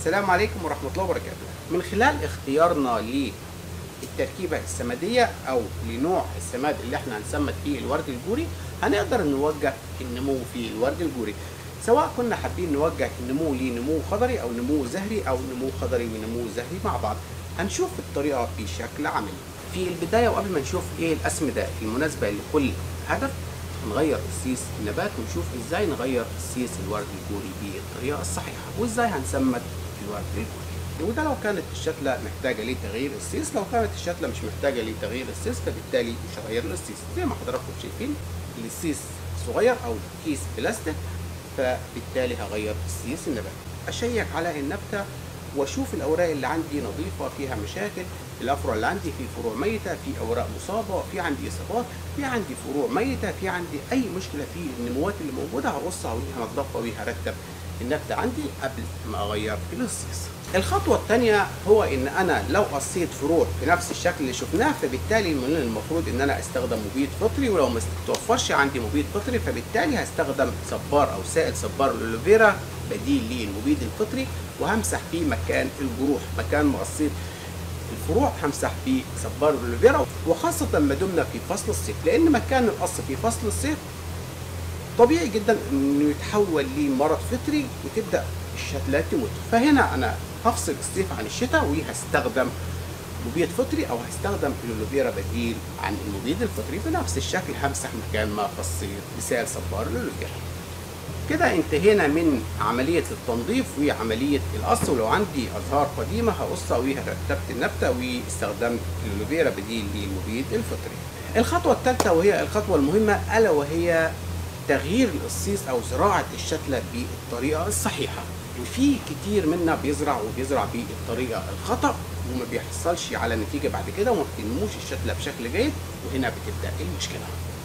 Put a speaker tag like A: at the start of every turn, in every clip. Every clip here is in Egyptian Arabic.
A: السلام عليكم ورحمة الله وبركاته من خلال اختيارنا للتركيبة السمادية أو لنوع السماد اللي احنا هنسمد فيه الورد الجوري هنقدر نوجه النمو في الورد الجوري سواء كنا حابين نوجه النمو لنمو خضري أو نمو زهري أو نمو خضري ونمو زهري مع بعض هنشوف الطريقة بشكل عملي في البداية وقبل ما نشوف ايه الأسمدة المناسبة لكل هدف نغير قسيس النبات ونشوف ازاي نغير قسيس الورد الجوري بالطريقه الصحيحه وازاي هنسمد الورد الجوري وده لو كانت الشتله محتاجه لتغيير قسيس لو كانت الشتله مش محتاجه لتغيير قسيس فبالتالي مش هغير القسيس زي ما حضراتكم شايفين القسيس صغير او كيس بلاستيك فبالتالي هغير قسيس النبات اشيك على النبته واشوف الاوراق اللي عندي نظيفه فيها مشاكل الافرع اللي عندي في فروع ميته في اوراق مصابه في عندي اصابات في عندي فروع ميته في عندي اي مشكله في النموات اللي موجوده هقصها وهنضفها وهرتب النبته عندي قبل ما اغير القصيص الخطوة الثانية هو إن أنا لو قصيت فروع بنفس الشكل اللي شفناه فبالتالي من المفروض إن أنا أستخدم مبيد فطري ولو ما توفرش عندي مبيد فطري فبالتالي هستخدم صبار أو سائل صبار الألوفيرا بديل للمبيد الفطري وهمسح فيه مكان الجروح مكان ما قصيت الفروع همسح فيه صبار الألوفيرا وخاصة ما دمنا في فصل الصيف لأن مكان القص في فصل الصيف طبيعي جدا انه يتحول لمرض فطري وتبدا الشتلات تموت فهنا انا هفصل الصيف عن الشتاء وهستخدم مبيد فطري او هستخدم الالوفيرا بديل عن المبيد الفطري بنفس الشكل همسح مكان ما قصيت بسائل صبار الالوفيرا كده انتهينا من عملية التنظيف وعملية القص ولو عندي أزهار قديمة هقصها ورتبت النبتة واستخدمت الألوفيرا بديل للمبيد الفطري. الخطوة الثالثة وهي الخطوة المهمة ألا وهي تغيير القصيص او زراعه الشتله بالطريقه الصحيحه وفي كتير منا بيزرع وبيزرع بالطريقه الخطا وما بيحصلش على نتيجه بعد كده وما بتنموش الشتله بشكل جيد وهنا بتبدا المشكله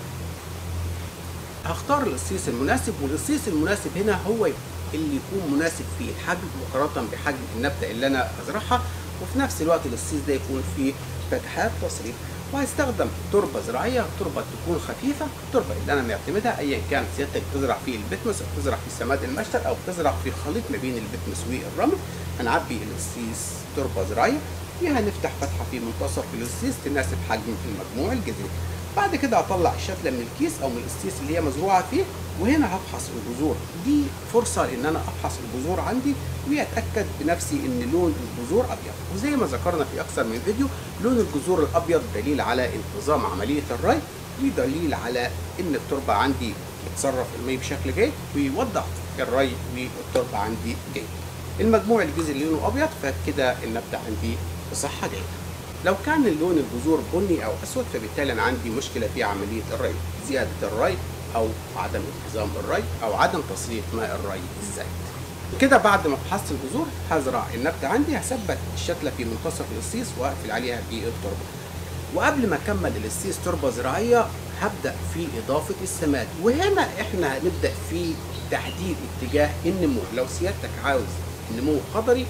A: هختار القصيص المناسب والقصيص المناسب هنا هو اللي يكون مناسب في الحجم مقارنه بحجم النبته اللي انا هزرعها وفي نفس الوقت القصيص ده يكون فيه فتحات تصريف وهستخدم تربه زراعيه تربه تكون خفيفه التربه اللي انا معتمدها ايا كان سيادتك بتزرع في البتمس او بتزرع في سماد المشتل او بتزرع في خليط ما بين البتمس والرمل هنعبي القصيص تربه زراعيه فيها نفتح فتحه في منتصف القصيص تناسب حجم المجموع الجذري بعد كده هطلع الشتله من الكيس او من القصيص اللي هي مزروعه فيه وهنا هفحص الجذور دي فرصه ان انا افحص الجذور عندي واتاكد بنفسي ان لون الجذور ابيض وزي ما ذكرنا في اكثر من فيديو لون الجذور الابيض دليل على انتظام عمليه الري ودليل على ان التربه عندي بتصرف المي بشكل جيد ويوضح الري والتربه عندي جيد المجموع الجذري اللي لونه ابيض فكده النبته عندي بصحه جيده لو كان اللون الجذور بني او اسود فبالتالي انا عندي مشكله في عمليه الري زياده الري او عدم انتظام الري او عدم تصريف ماء الري الزايد كده بعد ما فحصت الجذور هزرع النبته عندي هثبت الشتله في منتصف القصيص واقفل عليها بالتربه وقبل ما اكمل القصيص تربه زراعيه هبدا في اضافه السماد وهنا احنا هنبدا في تحديد اتجاه النمو لو سيادتك عاوز نمو خضري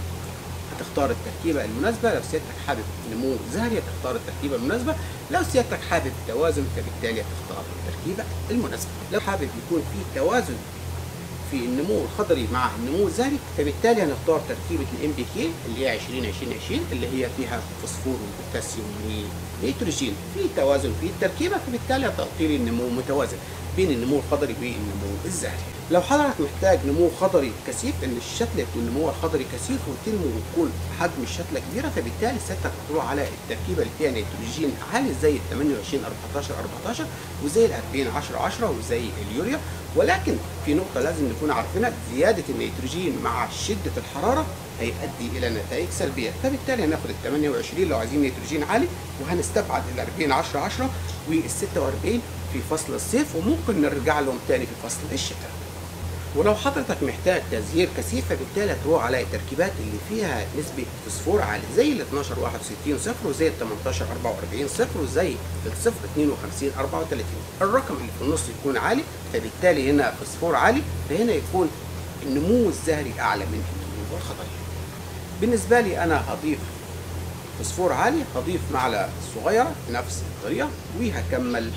A: هتختار التركيبه المناسبه لو سيادتك حابب نمو زهري هتختار التركيبه المناسبه لو سيادتك حابب توازن فبالتالي هتختار التركيبه المناسبه لو حابب يكون في توازن في النمو الخضري مع النمو الزهري فبالتالي هنختار تركيبه الام بي كي اللي هي 20 20 20 اللي هي فيها فوسفور وبوتاسيوم ونيتروجين في توازن في التركيبه فبالتالي هتعطي لي النمو متوازن بين النمو الخضري والنمو الزهري لو حضرتك محتاج نمو خضري كثيف ان الشتله يكون نموها الخضري كثيف وتنمو وتكون حجم الشتله كبيره فبالتالي سيادتك هتروح على التركيبه اللي فيها نيتروجين عالي زي ال 28 14 14 وزي ال 40 10 10 وزي اليوريا ولكن في نقطة لازم نكون عارفينها زيادة النيتروجين مع شدة الحرارة هيؤدي إلى نتائج سلبية فبالتالي هناخد ال 28 لو عايزين نيتروجين عالي وهنستبعد ال 40 10 10 وال 46 في فصل الصيف وممكن نرجع لهم تاني في فصل الشتاء ولو حضرتك محتاج تزهير كثيف فبالتالي هتروح على التركيبات اللي فيها نسبة فوسفور عالي زي ال 12 61 صفر وزي ال 18 44 صفر وزي ال 0 52 34 الرقم اللي في النص يكون عالي فبالتالي هنا فوسفور عالي فهنا يكون النمو الزهري أعلى من النمو الخضري بالنسبة لي أنا هضيف فوسفور عالي هضيف معلقة صغيرة بنفس الطريقة وهكمل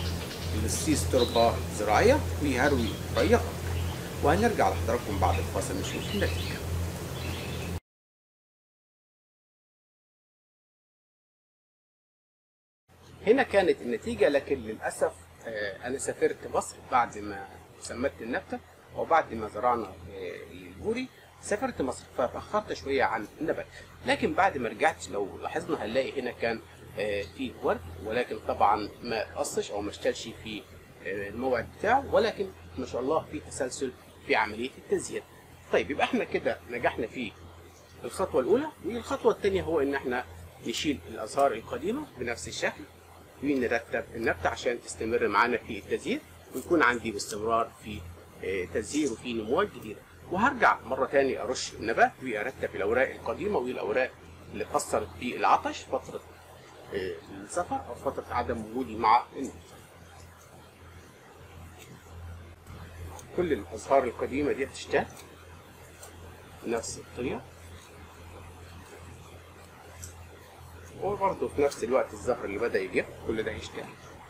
A: السيس تربة زراعية وهروي ري وهنرجع لحضراتكم بعد الفاصل نشوف النتيجة هنا كانت النتيجة لكن للأسف آه، أنا سافرت مصر بعد ما سمدت النبتة وبعد ما زرعنا آه، البوري سافرت مصر فتأخرت شوية عن النبات لكن بعد ما رجعت لو لاحظنا هنلاقي هنا كان آه، في ورد ولكن طبعا ما قصش أو ما اشتلش في آه، الموعد بتاعه ولكن ما شاء الله في تسلسل في عملية التزيين طيب يبقى احنا كده نجحنا في الخطوة الأولى والخطوة الثانية هو إن احنا نشيل الأزهار القديمة بنفس الشكل ونرتب النبتة عشان تستمر معانا في التزيين ويكون عندي باستمرار في آه، تزيين وفي نموات جديدة وهرجع مرة تاني أرش النبات وأرتب الأوراق القديمة والأوراق اللي قصرت في العطش فترة آه، السفر أو فترة عدم وجودي مع النبتة كل الأزهار القديمة دي هتشتغل بنفس الطريقة وبرضه في نفس الوقت الزهر اللي بدأ يجيب كل ده يشتغل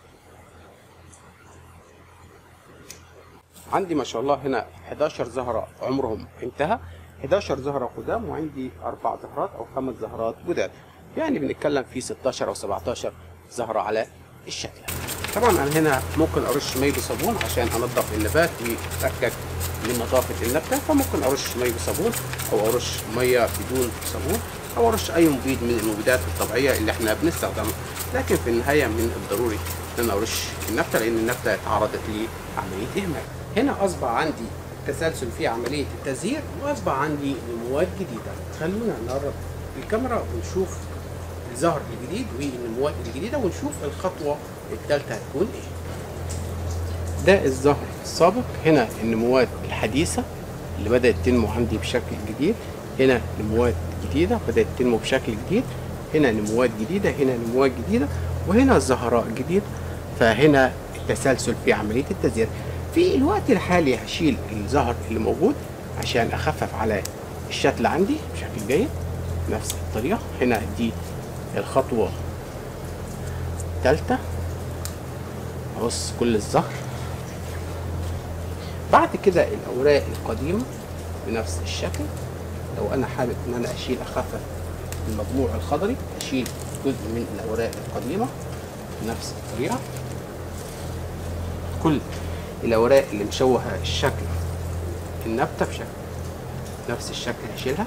A: عندي ما شاء الله هنا 11 زهرة عمرهم انتهى 11 زهرة قدام وعندي أربع زهرات أو خمس زهرات جداد يعني بنتكلم في 16 أو 17 زهرة على الشكل طبعا أنا هنا ممكن أرش مي بصابون عشان أنظف النبات وأتأكد من نظافة النبتة فممكن أرش مي بصابون أو أرش مية بدون صابون أو أرش أي مبيد من المبيدات الطبيعية اللي احنا بنستخدمها لكن في النهاية من الضروري ان انا ارش النبته لان النبته اتعرضت لعمليه اهمال. هنا اصبح عندي تسلسل في عمليه التزهير واصبح عندي نموات جديده. خلونا نقرب الكاميرا ونشوف الزهر الجديد والنموات الجديده ونشوف الخطوه الثالثه هتكون ايه. ده الزهر السابق هنا النموات الحديثه اللي بدات تنمو عندي بشكل جديد هنا نموات جديده بدات تنمو بشكل جديد هنا نموات جديده هنا نموات جديده وهنا الزهراء جديد فهنا التسلسل في عمليه التزيين في الوقت الحالي هشيل الزهر اللي موجود عشان اخفف على الشتل عندي بشكل جيد نفس الطريقه هنا دي الخطوه الثالثه اقص كل الزهر بعد كده الاوراق القديمه بنفس الشكل لو انا حابب ان انا اشيل اخفف المجموع الخضري اشيل جزء من الاوراق القديمه بنفس الطريقه كل الاوراق اللي مشوهه الشكل النبته بشكل نفس الشكل هشيلها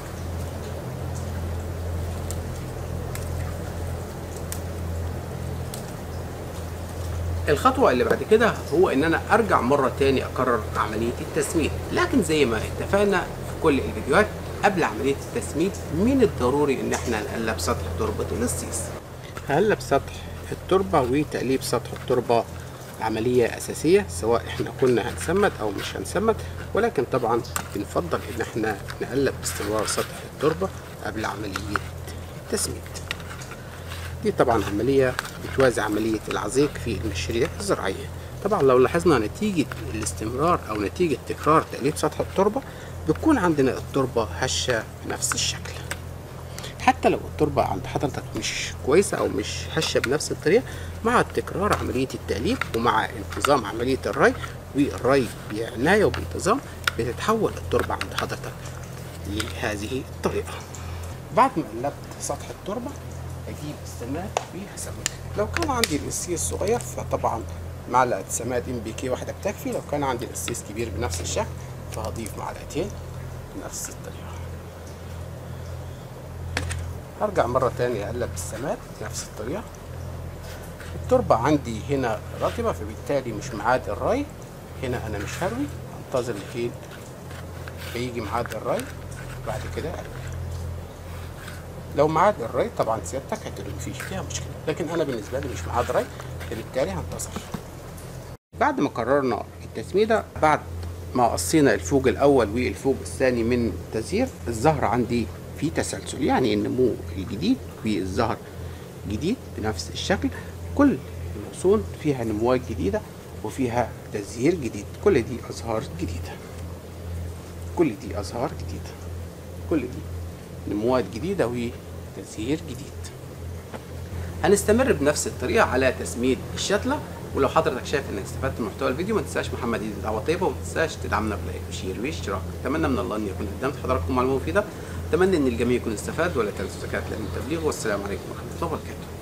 A: الخطوة اللي بعد كده هو ان انا ارجع مرة تاني اكرر عملية التسميد لكن زي ما اتفقنا في كل الفيديوهات قبل عملية التسميد من الضروري ان احنا نقلب سطح تربة القصيص هقلب سطح التربة وتقليب سطح التربة عملية أساسية سواء احنا كنا هنسمد أو مش هنسمد ولكن طبعا بنفضل إن احنا نقلب باستمرار سطح التربة قبل عملية التسميد دي طبعا عملية بتوازي عملية العزيق في المشاريع الزراعية طبعا لو لاحظنا نتيجة الاستمرار أو نتيجة تكرار تقليب سطح التربة بتكون عندنا التربة هشة بنفس الشكل حتى لو التربة عند حضرتك مش كويسة أو مش هشة بنفس الطريقة مع تكرار عملية التقليب ومع انتظام عملية الري والري بعناية وبانتظام بتتحول التربة عند حضرتك لهذه الطريقة بعد ما قلبت سطح التربة أجيب السماد وهسمد لو كان عندي القسيس صغير فطبعا معلقة سماد ام بي كي واحدة بتكفي لو كان عندي القسيس كبير بنفس الشكل فهضيف معلقتين بنفس الطريقة هرجع مرة تانية أقلب السماد بنفس الطريقة التربة عندي هنا رطبة فبالتالي مش ميعاد الري هنا أنا مش هروي أنتظر لحين يجي ميعاد الري بعد كده أروي لو ميعاد الري طبعا سيادتك هترمي مفيش فيها مشكلة لكن أنا بالنسبة لي مش ميعاد ري فبالتالي هنتظر بعد ما قررنا التسميدة بعد ما قصينا الفوج الأول والفوج الثاني من التزهير الزهر عندي في تسلسل يعني النمو الجديد والزهر جديد بنفس الشكل كل الغصون فيها نموات جديدة وفيها تزهير جديد كل دي أزهار جديدة كل دي أزهار جديدة كل دي نموات جديدة وتزهير جديد هنستمر بنفس الطريقة على تسميد الشتلة ولو حضرتك شايف انك استفدت من محتوى الفيديو ما تنساش محمد ايدي دعوه طيبه وما تنساش تدعمنا بلايك وشير واشتراك اتمنى من الله ان يكون قدمت حضراتكم معلومه مفيده اتمنى ان الجميع يكون استفاد ولا تنسوا زكاه لان التبليغ والسلام عليكم ورحمه الله وبركاته